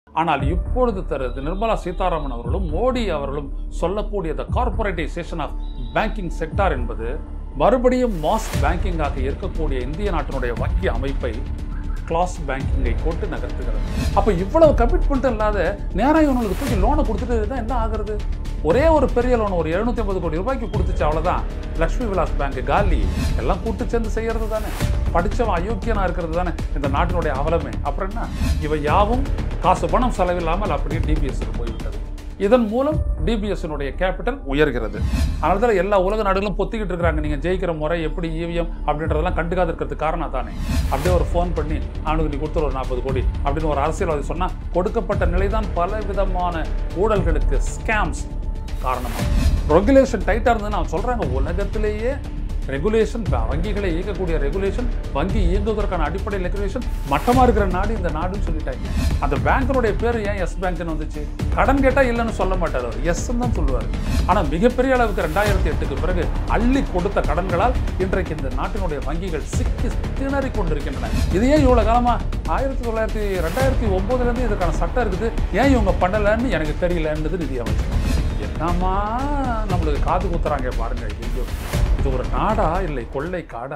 ஆனால் இப்பொழுது தருது நிர்மலா சீதாராமன் அவர்களும் மோடி அவர்களும் சொல்லக்கூடிய the corporatisation of banking sector என்பது மறுபடியும் மாஸ் பேங்கிங்காக இருக்கக்கூடிய இந்திய நாட்டினுடைய வங்கி அமைப்பை கிளாஸ் பேங்கிங்கை கொண்டு நகர்த்துகிறது அப்போ இவ்வளவு கமிட்மெண்ட் இல்லாத நேராக இவனுக்கு தூக்கி லோனை கொடுத்துட்டு இருந்தா என்ன ஆகுறது ஒரே ஒரு பெரிய லோன் ஒரு எழுநூத்தி ஐம்பது கோடி ரூபாய்க்கு கொடுத்துச்சு அவ்வளவுதான் லக்ஷ்மி விலாஸ் பேங்க் காலி எல்லாம் கூட்டு சேர்ந்து செய்யறது தானே படிச்சவன் அயோக்கியனா இருக்கிறது தானே இந்த நாட்டினுடைய அவலமே அப்புறம் என்ன இவை யாவும் காசு பணம் செலவில்லாமல் அப்படியே டிபிஎஸ் போய்விட்டது இதன் மூலம் டிபிஎஸ்னுடைய கேபிட்டல் உயர்கிறது அதனால தான் எல்லா உலக நாடுகளும் பொத்திக்கிட்டு இருக்கிறாங்க நீங்கள் ஜெயிக்கிற முறை எப்படி ஈவிஎம் அப்படின்றதெல்லாம் கண்டுக்காத இருக்கிறதுக்கு காரணம் தானே அப்படியே ஒரு ஃபோன் பண்ணி அவனுக்கு நீ கொடுத்துரு ஒரு நாற்பது கோடி அப்படின்னு ஒரு அரசியல்வாதி சொன்னால் கொடுக்கப்பட்ட நிலைதான் பல விதமான ஊழல்களுக்கு ஸ்கேம்ஸ் காரணமாக ரெகுலேஷன் டைட்டாக இருந்ததுன்னு அவன் சொல்கிறாங்க உலகத்திலேயே ரெகுலேஷன் வங்கிகளை இயக்கக்கூடிய ரெகுலேஷன் வங்கி இயங்குவதற்கான அடிப்படை ரெகுலேஷன் மட்டமாக இருக்கிற நாடு இந்த நாடுன்னு சொல்லிட்டாங்க அந்த பேங்கினுடைய பேர் ஏன் எஸ் பேங்க்னு வந்துச்சு கடன் கேட்டால் இல்லைன்னு சொல்ல மாட்டார் அவர் எஸ் தான் சொல்லுவார் ஆனால் மிகப்பெரிய அளவுக்கு ரெண்டாயிரத்தி எட்டுக்கு பிறகு அள்ளி கொடுத்த கடன்களால் இன்றைக்கு இந்த நாட்டினுடைய வங்கிகள் சிக்கி திணறி கொண்டிருக்கின்றன இது ஏன் இவ்வளோ காலமா ஆயிரத்தி தொள்ளாயிரத்தி ரெண்டாயிரத்தி ஒன்பதுலேருந்து இதுக்கான சட்டம் இருக்குது ஏன் இவங்க பண்ணலைன்னு எனக்கு தெரியலன்றது நிதி அமைச்சர் என்னம்மா நம்மளுக்கு காது குத்துறாங்க பாருங்க ஐயோ இது ஒரு நாடா இல்லை கொள்ளை காடா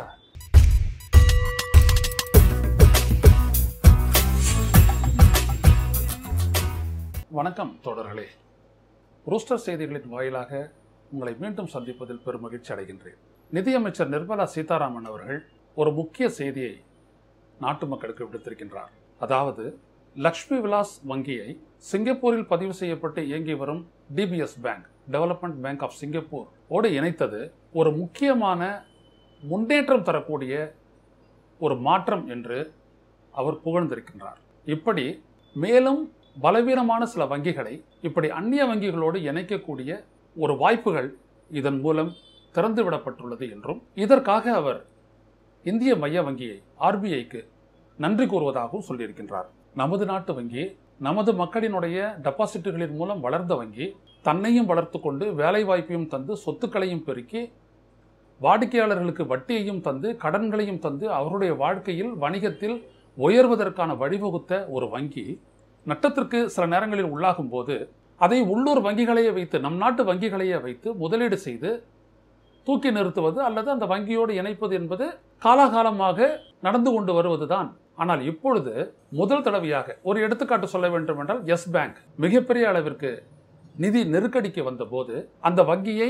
வணக்கம் தோழர்களே ரூஸ்டர் செய்திகளின் வாயிலாக உங்களை மீண்டும் சந்திப்பதில் பெரும் மகிழ்ச்சி அடைகின்றேன் நிதியமைச்சர் நிர்மலா சீதாராமன் அவர்கள் ஒரு முக்கிய செய்தியை நாட்டு மக்களுக்கு விடுத்திருக்கின்றார் அதாவது லக்ஷ்மி விலாஸ் வங்கியை சிங்கப்பூரில் பதிவு செய்யப்பட்டு இயங்கி வரும் DBS bank development bank of Singapore ஓடு இணைத்தது ஒரு முக்கியமான முன்னேற்றம் தரக்கூடிய ஒரு மாற்றம் என்று அவர் புகழ்ந்திருக்கின்றார் இப்படி மேலும் பலவீனமான சில வங்கிகளை இப்படி அந்நிய வங்கிகளோடு இணைக்கக்கூடிய ஒரு வாய்ப்புகள் இதன் மூலம் திறந்து விடப்பட்டுள்ளது என்றும் இதற்காக அவர் இந்திய மைய வங்கியை ஆர்பிஐக்கு நன்றி கூறுவதாகவும் சொல்லியிருக்கின்றார் நமது நாட்டு வங்கி நமது மக்களினுடைய டெபாசிட்டுகளின் மூலம் வளர்ந்த வங்கி தன்னையும் வளர்த்து கொண்டு வேலை வாய்ப்பையும் தந்து சொத்துக்களையும் பெருக்கி வாடிக்கையாளர்களுக்கு வட்டியையும் தந்து கடன்களையும் தந்து அவருடைய வாழ்க்கையில் வணிகத்தில் உயர்வதற்கான வழிவகுத்த ஒரு வங்கி நட்டத்திற்கு சில நேரங்களில் உள்ளாகும் போது அதை உள்ளூர் வங்கிகளையே வைத்து நம் நாட்டு வங்கிகளையே வைத்து முதலீடு செய்து தூக்கி நிறுத்துவது அல்லது அந்த வங்கியோடு இணைப்பது என்பது காலாகாலமாக நடந்து கொண்டு வருவதுதான் ஆனால் இப்பொழுது முதல் தடவையாக ஒரு எடுத்துக்காட்டு சொல்ல வேண்டும் என்றால் எஸ் பேங்க் மிகப்பெரிய அளவிற்கு நிதி நெருக்கடிக்கு வந்தபோது அந்த வங்கியை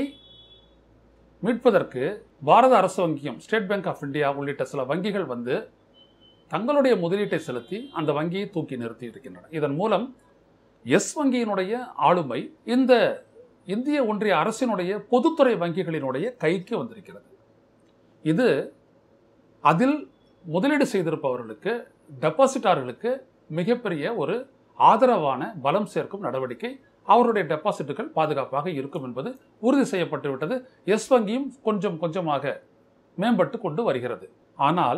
மீட்பதற்கு பாரத அரசு வங்கியும் ஸ்டேட் பேங்க் ஆஃப் இந்தியா உள்ளிட்ட சில வங்கிகள் வந்து தங்களுடைய முதலீட்டை செலுத்தி அந்த வங்கியை தூக்கி நிறுத்தி இருக்கின்றன இதன் மூலம் எஸ் வங்கியினுடைய ஆளுமை இந்த இந்திய ஒன்றிய அரசினுடைய பொதுத்துறை வங்கிகளினுடைய கைக்கு வந்திருக்கிறது இது அதில் முதலீடு செய்திருப்பவர்களுக்கு டெபாசிட்டார்களுக்கு மிகப்பெரிய ஒரு ஆதரவான பலம் சேர்க்கும் நடவடிக்கை அவருடைய டெபாசிட்டுகள் பாதுகாப்பாக இருக்கும் என்பது உறுதி செய்யப்பட்டு விட்டது எஸ் வங்கியும் கொஞ்சம் கொஞ்சமாக மேம்பட்டு கொண்டு வருகிறது ஆனால்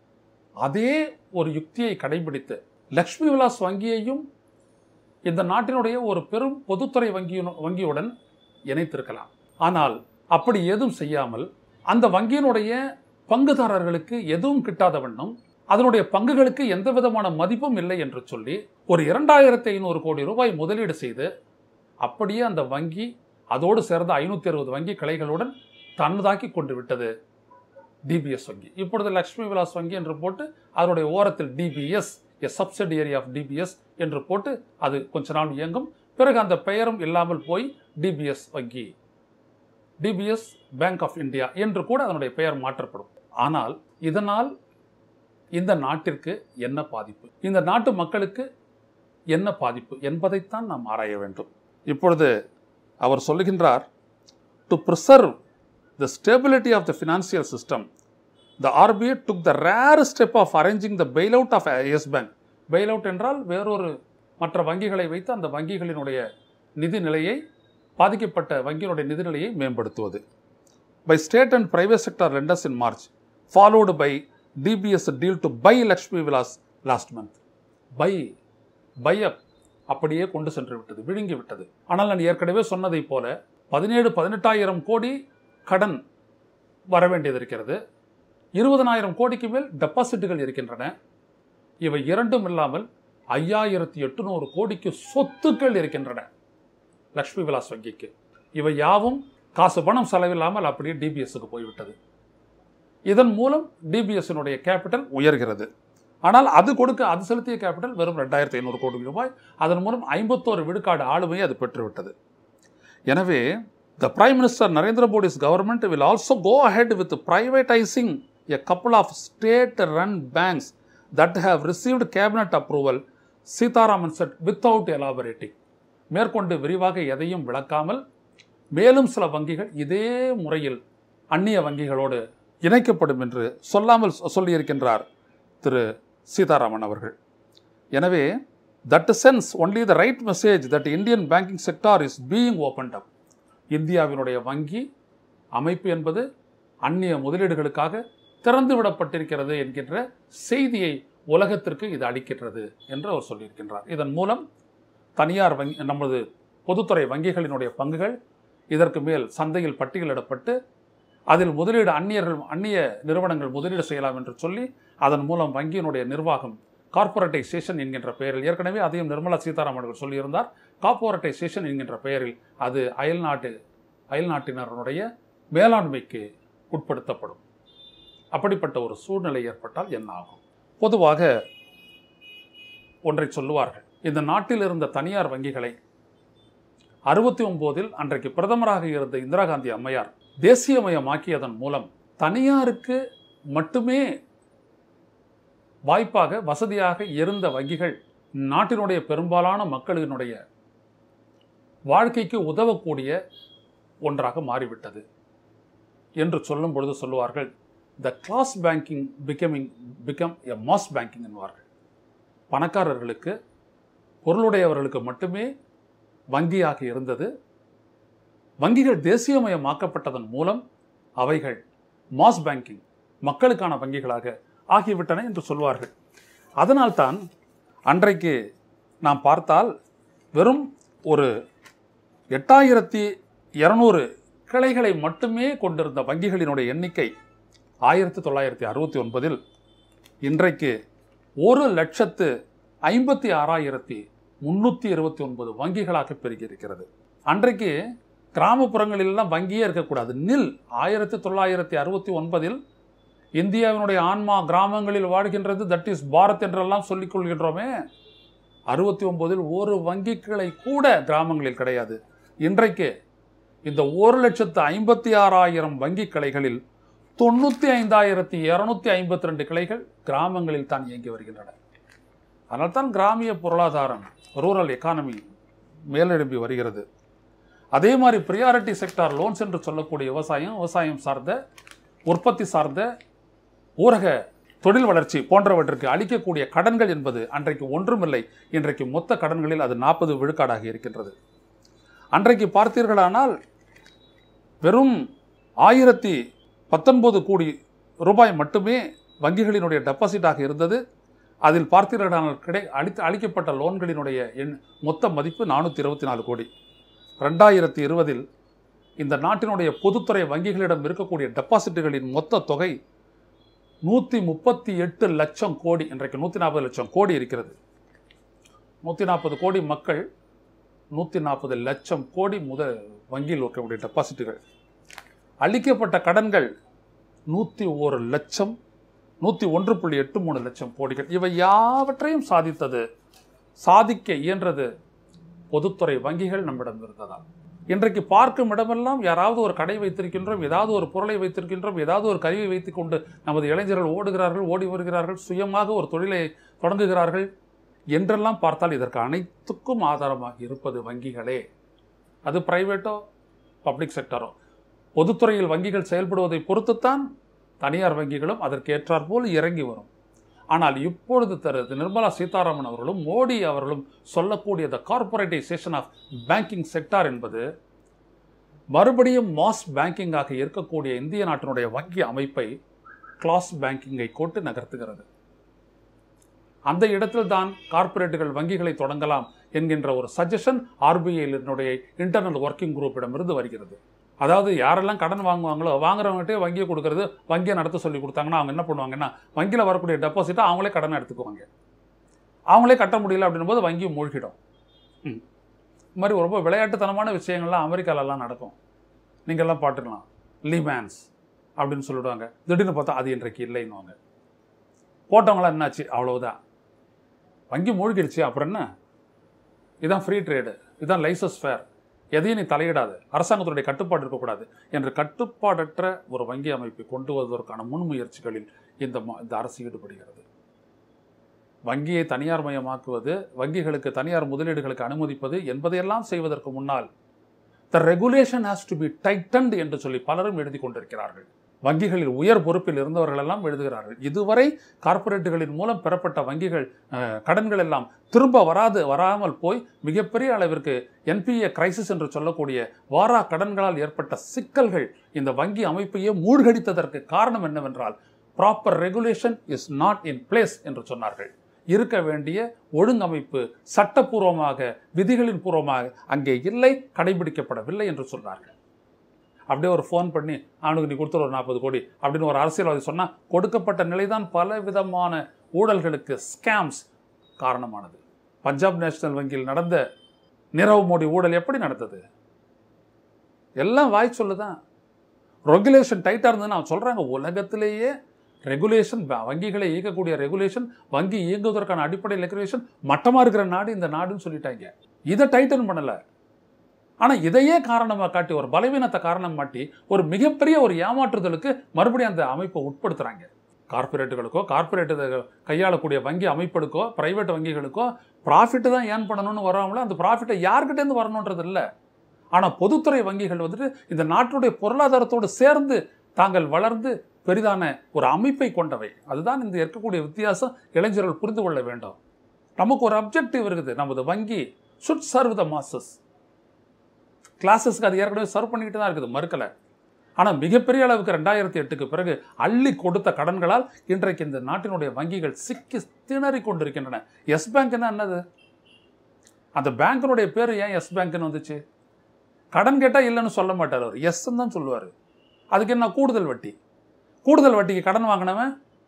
அதே ஒரு யுக்தியை கடைபிடித்து லக்ஷ்மி விலாஸ் வங்கியையும் இந்த நாட்டினுடைய ஒரு பெரும் பொதுத்துறை வங்கியின் வங்கியுடன் இணைத்திருக்கலாம் ஆனால் அப்படி ஏதும் செய்யாமல் அந்த வங்கியினுடைய பங்குதாரர்களுக்கு எதுவும் கிட்டாத வண்ணம் அதனுடைய பங்குகளுக்கு எந்த விதமான மதிப்பும் இல்லை என்று சொல்லி ஒரு இரண்டாயிரத்தி ஐநூறு கோடி ரூபாய் முதலீடு செய்து அப்படியே அந்த வங்கி அதோடு சேர்ந்த ஐநூத்தி அறுபது வங்கி கிளைகளுடன் தன்னதாக்கி கொண்டு விட்டது டிபிஎஸ் வங்கி இப்பொழுது லக்ஷ்மி விலாஸ் வங்கி என்று போட்டு அதனுடைய ஓரத்தில் DBS a subsidiary of DBS என்று போட்டு அது கொஞ்ச நாள் இயங்கும் பிறகு அந்த பெயரும் இல்லாமல் போய் டிபிஎஸ் வங்கி டிபிஎஸ் பேங்க் ஆஃப் இந்தியா என்று கூட அதனுடைய பெயர் மாற்றப்படும் ஆனால் இதனால் இந்த நாட்டிற்கு என்ன பாதிப்பு இந்த நாட்டு மக்களுக்கு என்ன பாதிப்பு என்பதைத்தான் நாம் ஆராய வேண்டும் இப்பொழுது அவர் சொல்லுகின்றார் to preserve the stability of the financial system the RBI took the rare step of arranging the bail out of Yes Bank bail out என்றால் வேறொரு மற்ற வங்கிகளை வைத்து அந்த வங்கிகளினுடைய நிதி நிலையை பாதிக்கப்பட்ட வங்கியினுடைய நிதிநிலையை மேம்படுத்துவது by state and private sector lenders in March followed by DBS deal to buy Lakshmi Vilas last month by by up அப்படியே கொண்டு சென்று விட்டது விழுங்கி விட்டது ஆனால் நான் ஏற்கனவே சொன்னதைப் போல பதினேழு பதினெட்டாயிரம் கோடி கடன் வர வேண்டியது இருக்கிறது இருபதனாயிரம் கோடிக்கு மேல் டெபாசிட்டுகள் இருக்கின்றன இவை இரண்டும் இல்லாமல் ஐயாயிரத்தி எட்டுநூறு கோடிக்கு சொத்துக்கள் இருக்கின்றன லக்ஷ்மி விலாஸ் வங்கிக்கு இவை யாவும் காசு பணம் செலவில்லாமல் அப்படியே டிபிஎஸ்க்கு போய்விட்டது இதன் மூலம் டிபிஎஸ்னுடைய கேபிட்டல் உயர்கிறது ஆனால் அது கொடுக்க அது செலுத்திய கேபிட்டல் வெறும் ரெண்டாயிரத்தி ஐநூறு கோடி ரூபாய் அதன் மூலம் ஐம்பத்தோரு விழுக்காடு ஆளுமையை அது பெற்றுவிட்டது எனவே the prime minister Narendra Modi's government will also go ahead with privatising a couple of state run banks that have received cabinet approval Sitharaman said without elaborating மேற்கொண்டு விரிவாக எதையும் விளக்காமல் மேலும் சில வங்கிகள் இதே முறையில் அந்நிய வங்கிகளோடு இணைக்கப்படும் என்று சொல்லாமல் சொ- சொல்லியிருக்கின்றார் திரு சீதாராமன் அவர்கள் எனவே that sense only the right message that Indian banking sector is being opened up இந்தியாவினுடைய வங்கி அமைப்பு என்பது அந்நிய முதலீடுகளுக்காக திறந்து விடப்பட்டிருக்கிறது என்கின்ற செய்தியை உலகத்திற்கு இது அளிக்கின்றது என்று அவர் சொல்லியிருக்கின்றார் இதன் மூலம் தனியார் வங்கி நமது பொதுத்துறை வங்கிகளினுடைய பங்குகள் இதற்கு மேல் சந்தையில் பட்டியலிடப்பட்டு அதில் முதலீடு அந்நியர்கள் அந்நிய நிறுவனங்கள் முதலீடு செய்யலாம் என்று சொல்லி அதன் மூலம் வங்கியினுடைய நிர்வாகம் கார்ப்பரேட்டைசேஷன் என்கின்ற பெயரில் ஏற்கனவே அதையும் நிர்மலா சீதாராமன் அவர்கள் சொல்லியிருந்தார் கார்ப்பரேட்டைசேஷன் என்கின்ற பெயரில் அது அயல்நாட்டு அயல்நாட்டினருடைய மேலாண்மைக்கு உட்படுத்தப்படும் அப்படிப்பட்ட ஒரு சூழ்நிலை ஏற்பட்டால் என்ன ஆகும் பொதுவாக ஒன்றை சொல்லுவார்கள் இந்த நாட்டில் இருந்த தனியார் வங்கிகளை அறுபத்தி ஒன்பதில் அன்றைக்கு பிரதமராக இருந்த இந்திரா காந்தி அம்மையார் தேசியமயமாக்கியதன் மூலம் தனியாருக்கு மட்டுமே வாய்ப்பாக வசதியாக இருந்த வங்கிகள் நாட்டினுடைய பெரும்பாலான மக்களினுடைய வாழ்க்கைக்கு உதவக்கூடிய ஒன்றாக மாறிவிட்டது என்று சொல்லும் பொழுது சொல்லுவார்கள் the class banking becoming become a mass banking என்பார்கள் பணக்காரர்களுக்கு பொருளுடையவர்களுக்கு மட்டுமே வங்கியாக இருந்தது வங்கிகள் தேசியமயமாக்கப்பட்டதன் மூலம் அவைகள் மாஸ் பேங்கிங் மக்களுக்கான வங்கிகளாக ஆகிவிட்டன என்று சொல்வார்கள் அதனால்தான் அன்றைக்கு நாம் பார்த்தால் வெறும் ஒரு எட்டாயிரத்தி இரநூறு கிளைகளை மட்டுமே கொண்டிருந்த வங்கிகளினுடைய எண்ணிக்கை ஆயிரத்தி தொள்ளாயிரத்தி அறுபத்தி ஒன்பதில் இன்றைக்கு ஒரு லட்சத்து ஐம்பத்தி ஆறாயிரத்தி முன்னூற்றி இருபத்தி ஒன்பது வங்கிகளாக பெருகியிருக்கிறது அன்றைக்கு கிராமப்புறங்களிலெல்லாம் வங்கியே இருக்கக்கூடாது நில் ஆயிரத்தி தொள்ளாயிரத்தி அறுபத்தி ஒன்பதில் இந்தியாவினுடைய ஆன்மா கிராமங்களில் வாழ்கின்றது தட் இஸ் பாரத் என்றெல்லாம் சொல்லிக் கொள்கின்றோமே அறுபத்தி ஒன்பதில் ஒரு வங்கி கிளை கூட கிராமங்களில் கிடையாது இன்றைக்கு இந்த ஒரு லட்சத்து ஐம்பத்தி ஆறாயிரம் வங்கி கிளைகளில் தொண்ணூற்றி ஐந்தாயிரத்தி இரநூத்தி ஐம்பத்தி ரெண்டு கிளைகள் கிராமங்களில் தான் இயங்கி வருகின்றன அதனால்தான் கிராமிய பொருளாதாரம் ரூரல் எக்கானமி மேலெழும்பி வருகிறது அதே மாதிரி ப்ரியாரிட்டி செக்டார் லோன்ஸ் என்று சொல்லக்கூடிய விவசாயம் விவசாயம் சார்ந்த உற்பத்தி சார்ந்த ஊரக தொழில் வளர்ச்சி போன்றவற்றிற்கு அளிக்கக்கூடிய கடன்கள் என்பது அன்றைக்கு ஒன்றுமில்லை இன்றைக்கு மொத்த கடன்களில் அது நாற்பது விழுக்காடாக இருக்கின்றது அன்றைக்கு பார்த்தீர்களானால் வெறும் ஆயிரத்தி பத்தொன்பது கோடி ரூபாய் மட்டுமே வங்கிகளினுடைய டெபாசிட்டாக இருந்தது அதில் பார்த்தீர்களானால் கிடை அளித்து அளிக்கப்பட்ட லோன்களினுடைய எண் மொத்த மதிப்பு நானூற்றி இருபத்தி நாலு கோடி ரெண்டாயிரத்தி இருபதில் இந்த நாட்டினுடைய பொதுத்துறை வங்கிகளிடம் இருக்கக்கூடிய டெபாசிட்டுகளின் மொத்த தொகை நூற்றி முப்பத்தி எட்டு லட்சம் கோடி இன்றைக்கு நூற்றி நாற்பது லட்சம் கோடி இருக்கிறது நூற்றி நாற்பது கோடி மக்கள் நூற்றி நாற்பது லட்சம் கோடி முத வங்கியில் இருக்கக்கூடிய டெபாசிட்டுகள் அளிக்கப்பட்ட கடன்கள் நூற்றி ஒரு லட்சம் நூற்றி ஒன்று புள்ளி எட்டு மூணு லட்சம் கோடிகள் இவை யாவற்றையும் சாதித்தது சாதிக்க இயன்றது பொதுத்துறை வங்கிகள் நம்மிடம் இருந்ததால் இன்றைக்கு பார்க்கும் இடமெல்லாம் யாராவது ஒரு கடை வைத்திருக்கின்றோம் ஏதாவது ஒரு பொருளை வைத்திருக்கின்றோம் ஏதாவது ஒரு கருவி வைத்துக்கொண்டு நமது இளைஞர்கள் ஓடுகிறார்கள் ஓடி வருகிறார்கள் சுயமாக ஒரு தொழிலை தொடங்குகிறார்கள் என்றெல்லாம் பார்த்தால் இதற்கு அனைத்துக்கும் ஆதாரமாக இருப்பது வங்கிகளே அது பிரைவேட்டோ பப்ளிக் செக்டரோ பொதுத்துறையில் வங்கிகள் செயல்படுவதை பொறுத்துத்தான் தனியார் வங்கிகளும் அதற்கு ஏற்றாற்போல் இறங்கி வரும் ஆனால் இப்பொழுது திரு நிர்மலா சீதாராமன் அவர்களும் மோடி அவர்களும் சொல்லக்கூடிய the corporatisation of banking sector என்பது மறுபடியும் மாஸ் பேங்கிங்காக இருக்கக்கூடிய இந்திய நாட்டினுடைய வங்கி அமைப்பை கிளாஸ் பேங்கிங்கை கொண்டு நகர்த்துகிறது அந்த இடத்தில் தான் கார்ப்பரேட்டுகள் வங்கிகளை தொடங்கலாம் என்கின்ற ஒரு சஜஷன் ஆர்பிஐயினுடைய இன்டர்னல் ஒர்க்கிங் குரூப்பிடமிருந்து வருகிறது அதாவது யாரெல்லாம் கடன் வாங்குவாங்களோ வாங்குறவங்ககிட்டே வங்கியை கொடுக்கறது வங்கியை நடத்த சொல்லி கொடுத்தாங்கன்னா அவங்க என்ன பண்ணுவாங்கன்னா வங்கியில் வரக்கூடிய டெபாசிட்டை அவங்களே கடனை எடுத்துக்குவாங்க அவங்களே கட்ட முடியல அப்படின்னும் போது வங்கி மூழ்கிடும் ம். இது மாதிரி ரொம்ப விளையாட்டுத்தனமான விஷயங்கள்லாம் அமெரிக்காலலாம் நடக்கும் நீங்கள்லாம் பார்த்துக்கலாம் லீமேன்ஸ் அப்படின்னு சொல்லிடுவாங்க திடீர்னு பார்த்தா அது இன்றைக்கு இல்லைன்னுவாங்க போட்டவங்களாம் என்னாச்சு அவ்வளவுதான் வங்கி மூழ்கிடுச்சு அப்புறம் என்ன இதான் ஃப்ரீ ட்ரேடு இதான் லைசன்ஸ் ஃபேர் எதையும் நீ தலையிடாது அரசாங்கத்துடைய கட்டுப்பாடு இருக்கக்கூடாது என்று கட்டுப்பாடற்ற ஒரு வங்கி அமைப்பை கொண்டு வருவதற்கான முன்முயற்சிகளில் இந்த ம- இந்த அரசு ஈடுபடுகிறது வங்கியை தனியார் மயமாக்குவது வங்கிகளுக்கு தனியார் முதலீடுகளுக்கு அனுமதிப்பது என்பதையெல்லாம் செய்வதற்கு முன்னால் the regulation has to be tightened என்று சொல்லி பலரும் எழுதி கொண்டிருக்கிறார்கள் வங்கிகளில் உயர் பொறுப்பில் இருந்தவர்கள் எல்லாம் எழுதுகிறார்கள் இதுவரை கார்ப்பரேட்டுகளின் மூலம் பெறப்பட்ட வங்கிகள் அஹ், கடன்கள் எல்லாம் திரும்ப வராது வராமல் போய் மிகப்பெரிய அளவிற்கு என்பிஏ கிரைசிஸ் என்று சொல்லக்கூடிய வாரா கடன்களால் ஏற்பட்ட சிக்கல்கள் இந்த வங்கி அமைப்பையே மூழ்கடித்ததற்கு காரணம் என்னவென்றால் proper regulation is not in place என்று சொன்னார்கள் இருக்க வேண்டிய ஒழுங்கமைப்பு சட்டப்பூர்வமாக விதிகளின் பூர்வமாக அங்கே இல்லை கடைபிடிக்கப்படவில்லை என்று சொன்னார்கள் அப்படியே ஒரு ஃபோன் பண்ணி அவனுக்கு நீ கொடுத்துரு ஒரு நாற்பது கோடி அப்படின்னு ஒரு அரசியல்வாதி சொன்னால் கொடுக்கப்பட்ட நிலைதான் பல விதமான ஊழல்களுக்கு ஸ்கேம்ஸ் காரணமானது பஞ்சாப் நேஷனல் வங்கியில் நடந்த நிரவ் மோடி ஊழல் எப்படி நடந்தது எல்லாம் வாய் சொல்லுதான் ரெகுலேஷன் டைட்டாக இருந்ததுன்னு அவன் சொல்கிறாங்க உலகத்திலேயே ரெகுலேஷன் வங்கிகளை இயக்கக்கூடிய ரெகுலேஷன் வங்கி இயங்குவதற்கான அடிப்படை ரெகுலேஷன் மட்டமாக இருக்கிற நாடு இந்த நாடுன்னு சொல்லிட்டாங்க இதை டைட்டன் பண்ணலை ஆனால் இதையே காரணமாக காட்டி ஒரு பலவீனத்தை காரணம் காட்டி ஒரு மிகப்பெரிய ஒரு ஏமாற்றுதலுக்கு மறுபடியும் அந்த அமைப்பை உட்படுத்துகிறாங்க கார்ப்பரேட்டுகளுக்கோ கார்ப்பரேட்டு கையாளக்கூடிய வங்கி அமைப்புகளுக்கோ பிரைவேட் வங்கிகளுக்கோ ப்ராஃபிட்டு தான் ஏர்ன் பண்ணணும்னு வராமல அந்த ப்ராஃபிட்டை யார்கிட்டேருந்து வரணுன்றது இல்லை ஆனால் பொதுத்துறை வங்கிகள் வந்துட்டு இந்த நாட்டுடைய பொருளாதாரத்தோடு சேர்ந்து தாங்கள் வளர்ந்து பெரிதான ஒரு அமைப்பை கொண்டவை அதுதான் இந்த இருக்கக்கூடிய வித்தியாசம் இளைஞர்கள் புரிந்து கொள்ள வேண்டும் நமக்கு ஒரு அப்ஜெக்டிவ் இருக்குது நமது வங்கி சுட் சர்வ் த மாசஸ் கிளாஸஸ்க்கு அது ஏற்கனவே சர்வ் பண்ணிக்கிட்டு தான் இருக்குது மறுக்கலை ஆனால் மிகப்பெரிய அளவுக்கு ரெண்டாயிரத்தி எட்டுக்கு பிறகு அள்ளி கொடுத்த கடன்களால் இன்றைக்கு இந்த நாட்டினுடைய வங்கிகள் சிக்கி திணறி கொண்டிருக்கின்றன எஸ் பேங்க்னா என்னது அந்த பேங்கினுடைய பேர் ஏன் எஸ் பேங்க்னு வந்துச்சு கடன் கேட்டால் இல்லைன்னு சொல்ல மாட்டார் அவர் எஸ்ன்னு தான் சொல்லுவார் அதுக்கு என்ன கூடுதல் வட்டி கூடுதல் வட்டிக்கு கடன் வாங்கினவன்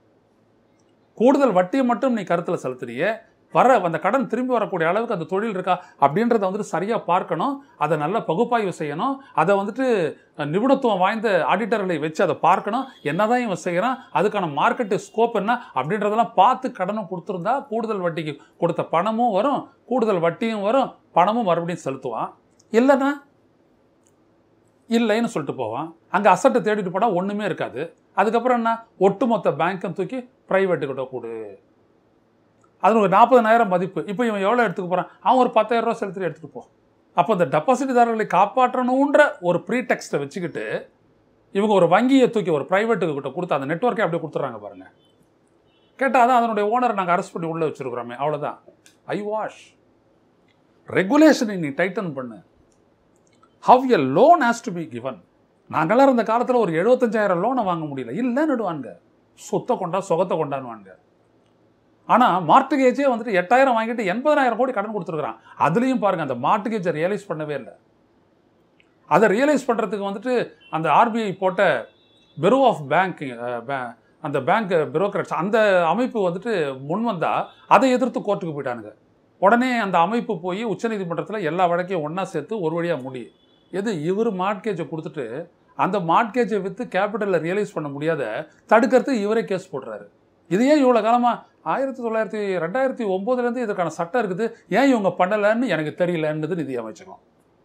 கூடுதல் வட்டியை மட்டும் நீ கருத்தில் செலுத்துறியே வர அந்த கடன் திரும்பி வரக்கூடிய அளவுக்கு அந்த தொழில் இருக்கா அப்படின்றத வந்துட்டு சரியாக பார்க்கணும் அதை நல்லா பகுப்பாய்வு செய்யணும் அதை வந்துட்டு அஹ், நிபுணத்துவம் வாய்ந்த ஆடிட்டர்களை வச்சு அதை பார்க்கணும் என்னதான் இவன் செய்கிறான் அதுக்கான மார்க்கெட்டு ஸ்கோப் என்ன அப்படின்றதெல்லாம் பார்த்து கடனும் கொடுத்துருந்தா கூடுதல் வட்டிக்கு கொடுத்த பணமும் வரும் கூடுதல் வட்டியும் வரும் பணமும் மறுபடியும் செலுத்துவான் இல்லைன்னா இல்லைன்னு சொல்லிட்டு போவான் அங்கே அசட்டை தேடிட்டு போனால் ஒன்றுமே இருக்காது அதுக்கப்புறம் என்ன ஒட்டுமொத்த பேங்க்கும் தூக்கி ப்ரைவேட்டுக்கிட்ட கொடு அது ஒரு நாற்பதனாயிரம் மதிப்பு இப்போ இவன் எவ்வளோ எடுத்துக்க போகிறான் அவன் ஒரு பத்தாயிரம் ரூபா செலுத்தி எடுத்துகிட்டு போ அப்போ இந்த டெபாசிட்தாரர்களை காப்பாற்றணுன்ற ஒரு ப்ரீடெக்ஸ்ட்டை வச்சுக்கிட்டு இவங்க ஒரு வங்கியை தூக்கி ஒரு ப்ரைவேட்டுக்கு கிட்ட கொடுத்து அந்த நெட்ஒர்க்கே அப்படியே கொடுத்துட்றாங்க பாருங்க கேட்டால் அதான் அதனுடைய ஓனரை நாங்கள் அரெஸ்ட் பண்ணி உள்ளே வச்சுருக்குறோமே அவ்வளோதான் ஐ வாஷ் ரெகுலேஷனை நீ டைட்டன் பண்ணு how a loan has to be given நாங்களாம் இருந்த காலத்தில் ஒரு எழுபத்தஞ்சாயிரம் லோனை வாங்க முடியல இல்லைன்னுடுவாங்க சொத்தை கொண்டா சுகத்தை கொண்டான்னுவாங்க ஆனால் மார்ட்டுகேஜே வந்துட்டு எட்டாயிரம் வாங்கிட்டு எண்பதாயிரம் கோடி கடன் கொடுத்துருக்குறான் அதுலேயும் பாருங்கள் அந்த மார்ட்டுகேஜை ரியலைஸ் பண்ணவே இல்லை அதை ரியலைஸ் பண்ணுறதுக்கு வந்துட்டு அந்த ஆர்பிஐ போட்ட பெரோ ஆஃப் பேங்கிங் அந்த பேங்க் பியூரோக்ராட்ஸ் அந்த அமைப்பு வந்துட்டு முன் வந்தால் அதை எதிர்த்து கோர்ட்டுக்கு போயிட்டானுங்க உடனே அந்த அமைப்பு போய் உச்சநீதிமன்றத்தில் எல்லா வழக்கையும் ஒன்றா சேர்த்து ஒரு வழியாக முடியும் எது இவர் மார்ட்கேஜை கொடுத்துட்டு அந்த மார்ட்கேஜை விற்று கேபிட்டலில் ரியலைஸ் பண்ண முடியாத தடுக்கிறதுக்கு இவரே கேஸ் போடுறாரு இதையே இவ்வளோ காலமாக ஆயிரத்தி தொள்ளாயிரத்தி ரெண்டாயிரத்தி ஒம்போதுலேருந்து இதற்கான சட்டம் இருக்குது ஏன் இவங்க பண்ணலைன்னு எனக்கு தெரியலன்றது நிதி அமைச்சகம்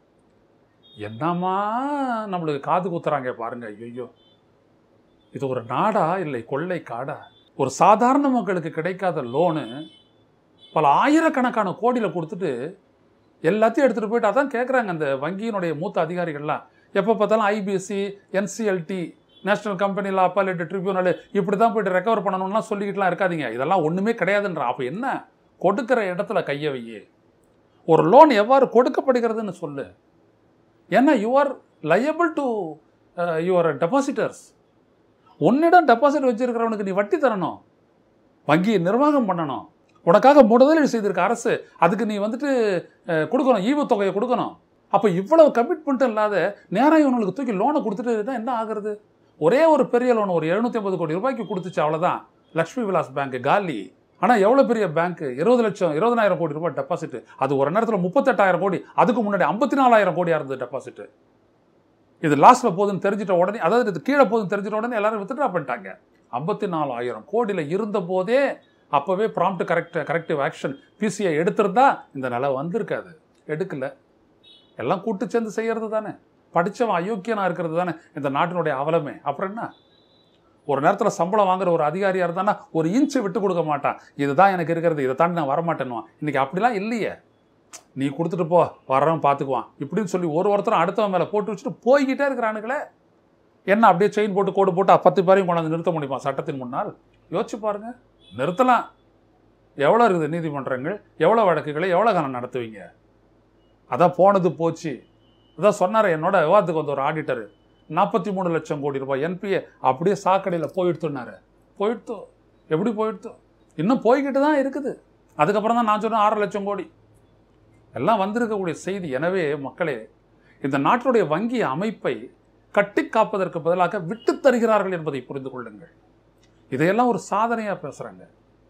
என்னம்மா நம்மளுக்கு காது குத்துறாங்க பாருங்க ஐயோ இது ஒரு நாடா இல்லை கொள்ளை காடா ஒரு சாதாரண மக்களுக்கு கிடைக்காத லோனு பல ஆயிரக்கணக்கான கோடியில் கொடுத்துட்டு எல்லாத்தையும் எடுத்துகிட்டு போயிட்டு அதான் கேட்குறாங்க அந்த வங்கியினுடைய மூத்த அதிகாரிகள்லாம் எப்போ பார்த்தாலும் IBSC NCLT national company law appellate tribunal இப்படி தான் போயிட்டு ரெக்கவர் பண்ணணும்லாம் சொல்லிக்கிட்டுலாம் இருக்காதீங்க இதெல்லாம் ஒன்றுமே கிடையாதுன்ற அப்போ என்ன கொடுக்குற இடத்துல கையை வையே ஒரு லோன் எவ்வாறு கொடுக்கப்படுகிறதுன்னு சொல்லு ஏன்னா you are liable to your depositors உன்னிடம் டெபாசிட் வச்சிருக்கிறவனுக்கு நீ வட்டி தரணும் வங்கியை நிர்வாகம் பண்ணணும் உனக்காக முதலீடு செய்திருக்க அரசு அதுக்கு நீ வந்துட்டு அஹ், கொடுக்கணும் ஈவுத்தொகையை கொடுக்கணும் அப்போ இவ்வளவு கமிட்மெண்ட்டும் இல்லாத நேரம் இவனுக்கு தூக்கி லோனை கொடுத்துட்டு என்ன ஆகுறது ஒரே ஒரு பெரிய லோன் ஒரு எழுநூத்தி ஐம்பது கோடி ரூபாய்க்கு கொடுத்துச்சு அவ்வளோதான் லக்ஷ்மி விலாஸ் பேங்க் காலி ஆனால் எவ்வளோ பெரிய பேங்க் இருபது லட்சம் இருபதனாயிரம் கோடி ரூபாய் டெபாசிட் அது ஒரு நேரத்தில் முப்பத்தெட்டாயிரம் கோடி அதுக்கு முன்னாடி ஐம்பத்தி நாலாயிரம் கோடியாக இருந்தது டெபாசிட் இது லாஸ்ட்டில் போகுதுன்னு தெரிஞ்சிட்ட உடனே அதாவது இது கீழே போகுதுன்னு தெரிஞ்சிட்ட உடனே எல்லாரும் வித்ட்ரா பண்ணிட்டாங்க ஐம்பத்தி நாலாயிரம் கோடியில் இருந்த போதே அப்போவே prompt correct corrective action PCI எடுத்திருந்தா இந்த நிலை வந்திருக்காது எடுக்கல எல்லாம் கூட்டு சேர்ந்து செய்யறது தானே படித்தவன் அயோக்கியனா இருக்கிறது தானே இந்த நாட்டினுடைய அவலமே அப்புறம் என்ன ஒரு நேரத்தில் சம்பளம் வாங்குற ஒரு அதிகாரியாக இருந்தானா ஒரு இன்ச்சு விட்டு கொடுக்க மாட்டான் இதுதான் எனக்கு இருக்கிறது இதை தாண்டி நான் வரமாட்டேன்னுவான் இன்னைக்கு அப்படிலாம் இல்லையே நீ கொடுத்துட்டு போ வர்றவன் பார்த்துக்குவான் இப்படின்னு சொல்லி ஒரு ஒருத்தரும் அடுத்தவன் மேலே போட்டு வச்சுட்டு போய்கிட்டே இருக்கிறானுங்களே என்ன அப்படியே செயின் போட்டு கோடு போட்டு பத்து பேரையும் கொண்டாந்து நிறுத்த முடியுமா சட்டத்தின் முன்னால் யோசிச்சு பாருங்க நிறுத்தலாம் எவ்வளோ இருக்குது நீதிமன்றங்கள் எவ்வளோ வழக்குகளை எவ்வளோ காலம் நடத்துவீங்க அதான் போனது போச்சு அதான் சொன்னார் என்னோட விவாதத்துக்கு வந்த ஒரு ஆடிட்டர் நாற்பத்தி மூணு லட்சம் கோடி ரூபாய் என்பிஏ அப்படியே சாக்கடையில் போயிடுத்துனாரு போயிடுத்தோ எப்படி போயிடுத்தோ இன்னும் போய்கிட்டு தான் இருக்குது அதுக்கப்புறம் தான் நான் சொன்னேன் ஆறு லட்சம் கோடி எல்லாம் வந்திருக்கக்கூடிய செய்தி எனவே மக்களே இந்த நாட்டினுடைய வங்கி அமைப்பை கட்டி காப்பதற்கு பதிலாக விட்டு தருகிறார்கள் என்பதை புரிந்து கொள்ளுங்கள் இதையெல்லாம் ஒரு சாதனையாக பேசுகிறாங்க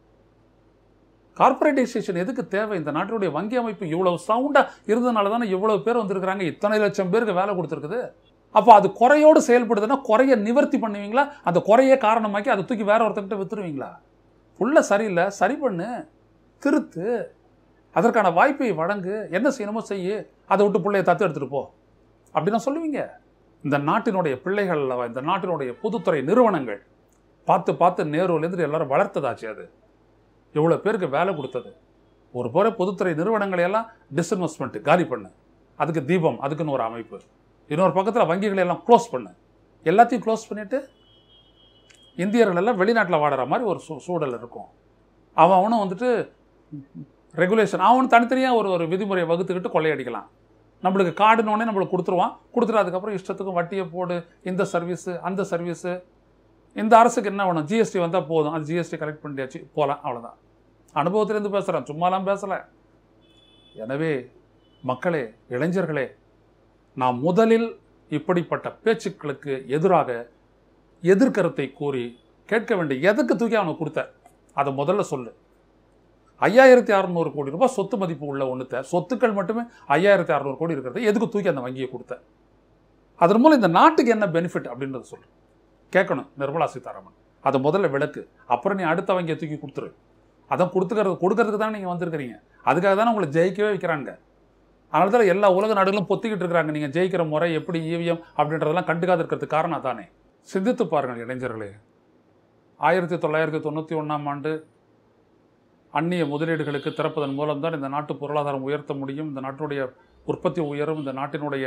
கார்பரேட்டைசேஷன் எதுக்கு தேவை இந்த நாட்டினுடைய வங்கி அமைப்பு இவ்வளவு சவுண்டாக இருந்ததுனால தானே இவ்வளவு பேர் வந்திருக்கிறாங்க இத்தனை லட்சம் பேருக்கு வேலை கொடுத்துருக்குது அப்போ அது குறையோடு செயல்படுதுன்னா குறைய நிவர்த்தி பண்ணுவீங்களா அந்த குறையே காரணமாக்கி அதை தூக்கி வேற ஒருத்தர்கிட்ட வித்துருவீங்களா புள்ள சரியில்லை சரி பண்ணு திருத்து அதற்கான வாய்ப்பை வழங்கு என்ன செய்யணுமோ செய்யு அதை விட்டு பிள்ளைய தத்து எடுத்துட்டு போ அப்படின்னா சொல்லுவீங்க இந்த நாட்டினுடைய பிள்ளைகள் அல்லவா இந்த நாட்டினுடைய பொதுத்துறை நிறுவனங்கள் பார்த்து பார்த்து நேருலேருந்து எல்லாரும் வளர்த்ததாச்சு அது எவ்வளோ பேருக்கு வேலை கொடுத்தது ஒரு போகிற பொதுத்துறை நிறுவனங்களை எல்லாம் டிஸ்இன்வெஸ்ட்மெண்ட் காலி பண்ணு அதுக்கு தீபம் அதுக்குன்னு ஒரு அமைப்பு இன்னொரு பக்கத்தில் வங்கிகளை எல்லாம் க்ளோஸ் பண்ணு எல்லாத்தையும் க்ளோஸ் பண்ணிவிட்டு இந்தியர்கள் எல்லாம் வெளிநாட்டில் வாடுற மாதிரி ஒரு சூ சூழல் இருக்கும் அவன் அவனும் வந்துட்டு ரெகுலேஷன் அவன் தனித்தனியாக ஒரு ஒரு விதிமுறையை வகுத்துக்கிட்டு கொள்ளையடிக்கலாம் நம்மளுக்கு கார்டுனோடனே நம்மளுக்கு கொடுத்துருவான் கொடுத்துட்டு அதுக்கப்புறம் இஷ்டத்துக்கும் வட்டியை போடு இந்த சர்வீஸு அந்த சர்வீஸு இந்த அரசுக்கு என்ன வேணும் ஜிஎஸ்டி வந்தால் போதும் அது ஜிஎஸ்டி கலெக்ட் பண்ணியாச்சு போகலாம் அவ்வளோதான் அனுபவத்திலேருந்து பேசுகிறேன் சும்மாலாம் பேசலை எனவே மக்களே இளைஞர்களே நாம் முதலில் இப்படிப்பட்ட பேச்சுக்களுக்கு எதிராக எதிர்கருத்தை கூறி கேட்க வேண்டிய எதுக்கு தூக்கி அவனுக்கு கொடுத்த அதை முதல்ல சொல்லு ஐயாயிரத்தி அறநூறு கோடி ரூபாய் சொத்து மதிப்பு உள்ள ஒன்றுத்த சொத்துக்கள் மட்டுமே ஐயாயிரத்தி அறநூறு கோடி இருக்கிறது எதுக்கு தூக்கி அந்த வங்கியை கொடுத்த அதன் மூலம் இந்த நாட்டுக்கு என்ன பெனிஃபிட் அப்படின்றத சொல்லு கேட்கணும் நிர்மலா சீதாராமன் அதை முதல்ல விளக்கு அப்புறம் நீ அடுத்த வங்கியை தூக்கி கொடுத்துரு அதான் கொடுத்துக்கிறது கொடுக்கறதுக்கு தானே நீங்கள் வந்திருக்கிறீங்க அதுக்காக தானே உங்களை ஜெயிக்கவே வைக்கிறாங்க அதனால தான் எல்லா உலக நாடுகளும் பொத்திக்கிட்டு இருக்கிறாங்க நீங்கள் ஜெயிக்கிற முறை எப்படி ஈவியம் அப்படின்றதெல்லாம் கண்டுக்காது இருக்கிறதுக்கு காரணம் தானே சிந்தித்து பாருங்கள் இளைஞர்களே ஆயிரத்தி தொள்ளாயிரத்தி தொண்ணூற்றி ஒன்றாம் ஆண்டு அந்நிய முதலீடுகளுக்கு திறப்பதன் மூலம் தான் இந்த நாட்டு பொருளாதாரம் உயர்த்த முடியும் இந்த நாட்டினுடைய உற்பத்தி உயரும் இந்த நாட்டினுடைய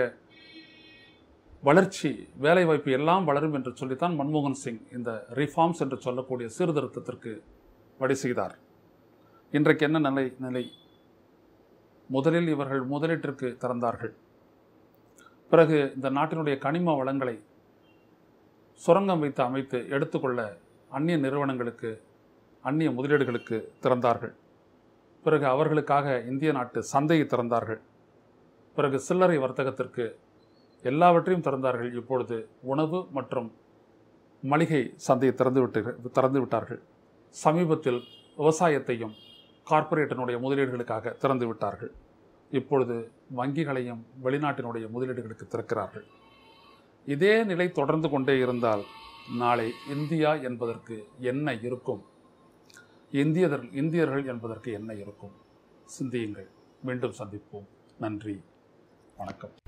வளர்ச்சி வேலைவாய்ப்பு எல்லாம் வளரும் என்று சொல்லித்தான் மன்மோகன் சிங் இந்த ரிஃபார்ம்ஸ் என்று சொல்லக்கூடிய சீர்திருத்தத்திற்கு வழி செய்தார் இன்றைக்கு என்ன நிலை நிலை முதலில் இவர்கள் முதலீட்டிற்கு திறந்தார்கள் பிறகு இந்த நாட்டினுடைய கனிம வளங்களை சுரங்கம் வைத்து அமைத்து எடுத்துக்கொள்ள அந்நிய நிறுவனங்களுக்கு அந்நிய முதலீடுகளுக்கு திறந்தார்கள் பிறகு அவர்களுக்காக இந்திய நாட்டு சந்தையை திறந்தார்கள் பிறகு சில்லறை வர்த்தகத்திற்கு எல்லாவற்றையும் திறந்தார்கள் இப்பொழுது உணவு மற்றும் மளிகை சந்தையை திறந்து விட்டு திறந்து விட்டார்கள் சமீபத்தில் விவசாயத்தையும் கார்ப்பரேட்டினுடைய முதலீடுகளுக்காக திறந்து விட்டார்கள் இப்பொழுது வங்கிகளையும் வெளிநாட்டினுடைய முதலீடுகளுக்கு திறக்கிறார்கள் இதே நிலை தொடர்ந்து கொண்டே இருந்தால் நாளை இந்தியா என்பதற்கு என்ன இருக்கும் இந்தியர்கள் இந்தியர்கள் என்பதற்கு என்ன இருக்கும் சிந்தியுங்கள் மீண்டும் சந்திப்போம் நன்றி வணக்கம்